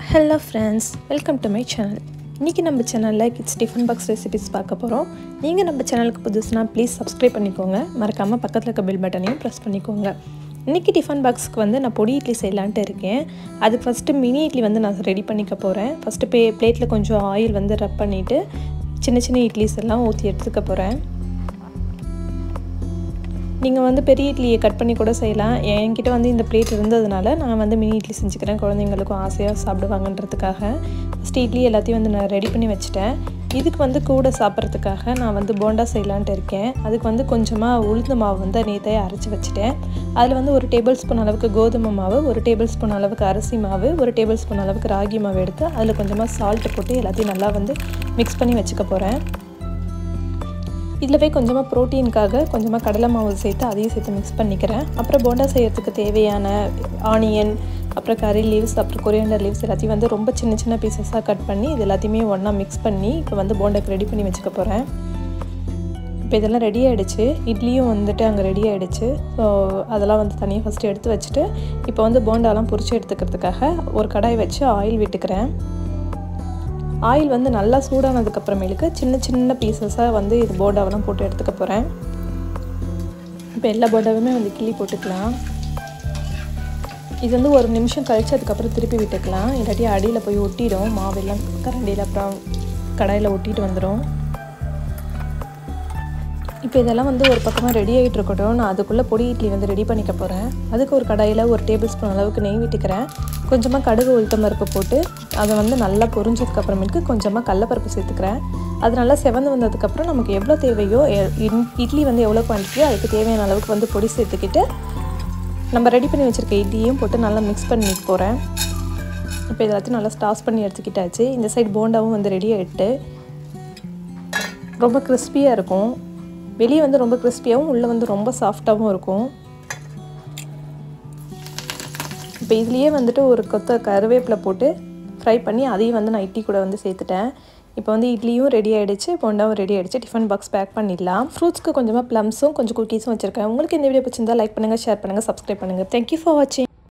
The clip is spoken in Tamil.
hello friends welcome to my channel இன்றைக்கி நம்ம சேனலில் கிட்ஸ் டிஃபன் பாக்ஸ் ரெசிபிஸ் பார்க்க போகிறோம் நீங்கள் நம்ம சேனலுக்கு புதுசுனா ப்ளீஸ் சப்ஸ்கிரைப் பண்ணிக்கோங்க மறக்காமல் பக்கத்தில் இருக்க பெல் பட்டனையும் ப்ரெஸ் பண்ணிக்கோங்க இன்றைக்கி டிஃபன் பாக்ஸ்க்கு வந்து நான் பொடி இட்லி செய்யலான்ட்டு இருக்கேன் அதுக்கு ஃபஸ்ட்டு மினி இட்லி வந்து நான் ரெடி பண்ணிக்க போகிறேன் ஃபஸ்ட்டு பே பிளேட்டில் கொஞ்சம் ஆயில் வந்து ரப் பண்ணிவிட்டு சின்ன சின்ன இட்லிஸ் எல்லாம் ஊற்றி எடுத்துக்க போகிறேன் நீங்கள் வந்து பெரிய இட்லியை கட் பண்ணி கூட செய்யலாம் என்கிட்ட வந்து இந்த பிளேட் இருந்ததுனால நான் வந்து மினி இட்லி செஞ்சுக்கிறேன் குழந்தைங்களுக்கும் ஆசையாக சாப்பிடுவாங்கன்றதுக்காக ஃபஸ்ட்டு இட்லி எல்லாத்தையும் வந்து நான் ரெடி பண்ணி வச்சுட்டேன் இதுக்கு வந்து கூட சாப்பிட்றதுக்காக நான் வந்து போண்டா செய்யலான்ட்டு இருக்கேன் அதுக்கு வந்து கொஞ்சமாக உளுந்து மாவு வந்து நேற்றே அரைச்சி வச்சுட்டேன் அதில் வந்து ஒரு டேபிள் ஸ்பூன் அளவுக்கு கோதுமை மாவு ஒரு டேபிள் ஸ்பூன் அளவுக்கு அரிசி மாவு ஒரு டேபிள் ஸ்பூன் அளவுக்கு ராகி மாவு எடுத்து அதில் கொஞ்சமாக சால்ட்டு போட்டு எல்லாத்தையும் நல்லா வந்து மிக்ஸ் பண்ணி வச்சுக்க போகிறேன் இதில் போய் கொஞ்சமாக ப்ரோட்டீனுக்காக கொஞ்சமாக கடலை மாவு சேர்த்து அதையும் சேர்த்து மிக்ஸ் பண்ணிக்கிறேன் அப்புறம் போண்டா செய்யறதுக்கு தேவையான ஆனியன் அப்புறம் கறி லீவ்ஸ் அப்புறம் கொரியாண்டர் லீவ்ஸ் எல்லாத்தையும் வந்து ரொம்ப சின்ன சின்ன பீசஸாக கட் பண்ணி இது எல்லாத்தையுமே ஒன்றா மிக்ஸ் பண்ணி இப்போ வந்து போண்டாக்கு ரெடி பண்ணி வச்சுக்க போகிறேன் இப்போ இதெல்லாம் ரெடி ஆகிடுச்சு இட்லியும் வந்துட்டு அங்கே ரெடி ஆகிடுச்சு ஸோ அதெல்லாம் வந்து தனியாக ஃபஸ்ட்டு எடுத்து வச்சுட்டு இப்போ வந்து போண்டாலாம் பொரிச்சு எடுத்துக்கிறதுக்காக ஒரு கடாய் வச்சு ஆயில் விட்டுக்கிறேன் ஆயில் வந்து நல்லா சூடானதுக்கப்புறமேலுக்கு சின்ன சின்ன பீசஸாக வந்து இது போண்டாவெல்லாம் போட்டு எடுத்துக்க போகிறேன் இப்போ எல்லா போண்டாவுமே வந்து கிள்ளி போட்டுக்கலாம் இது வந்து ஒரு நிமிஷம் கழித்து அதுக்கப்புறம் திருப்பி விட்டுக்கலாம் இல்லாட்டி அடியில் போய் ஒட்டிடும் மாவெல்லாம் கரண்டியில் அப்புறம் கடாயில் ஒட்டிட்டு வந்துடும் இப்போ இதெல்லாம் வந்து ஒரு பக்கமாக ரெடி ஆகிட்டு இருக்கட்டும் நான் அதுக்குள்ளே பொடி இட்லி வந்து ரெடி பண்ணிக்க போகிறேன் அதுக்கு ஒரு கடாயில் ஒரு டேபிள் ஸ்பூன் அளவுக்கு நெய் விட்டுக்கிறேன் கொஞ்சமாக கடுகு உளுத்தம் பருப்பு போட்டு அதை வந்து நல்லா பொரிஞ்சதுக்கு அப்புறமேட்டுக்கு கொஞ்சமாக கடலப்பருப்பு சேர்த்துக்கிறேன் அது நல்லா செவந்து வந்ததுக்கப்புறம் நமக்கு எவ்வளோ தேவையோ இட்லி வந்து எவ்வளோ குவான்டிட்டியோ அதுக்கு தேவையான அளவுக்கு வந்து பொடி சேர்த்துக்கிட்டு நம்ம ரெடி பண்ணி வச்சுருக்க இட்லியும் போட்டு நல்லா மிக்ஸ் பண்ணி போகிறேன் இப்போ எல்லாத்தையும் நல்லா ஸ்டாஸ் பண்ணி எடுத்துக்கிட்டாச்சு இந்த சைடு போண்டாவும் வந்து ரெடி ஆகிட்டு ரொம்ப கிறிஸ்பியாக இருக்கும் வெளியே வந்து ரொம்ப கிறிஸ்பியாகவும் உள்ளே வந்து ரொம்ப சாஃப்டாகவும் இருக்கும் இப்போ இதுலேயே வந்துட்டு ஒரு கொத்த கருவேப்பிலை போட்டு ஃப்ரை பண்ணி அதையும் வந்து நான் இட்லி கூட வந்து சேர்த்துட்டேன் இப்போ வந்து இட்லியும் ரெடி ஆகிடுச்சு போண்டாவும் ரெடி ஆகிடுச்சு டிஃபன் பாக்ஸ் பேக் பண்ணிடலாம் ஃப்ரூட்ஸ்க்கு கொஞ்சமாக ப்ளம்ஸும் கொஞ்சம் குக்கீஸும் வச்சுருக்கேன் உங்களுக்கு இந்த வீடியோ பிடிச்சிருந்தா லைக் பண்ணுங்கள் ஷேர் பண்ணுங்கள் சப்ஸ்கிரைப் பண்ணுங்கள் தேங்க்யூ ஃபார் வாட்சிங்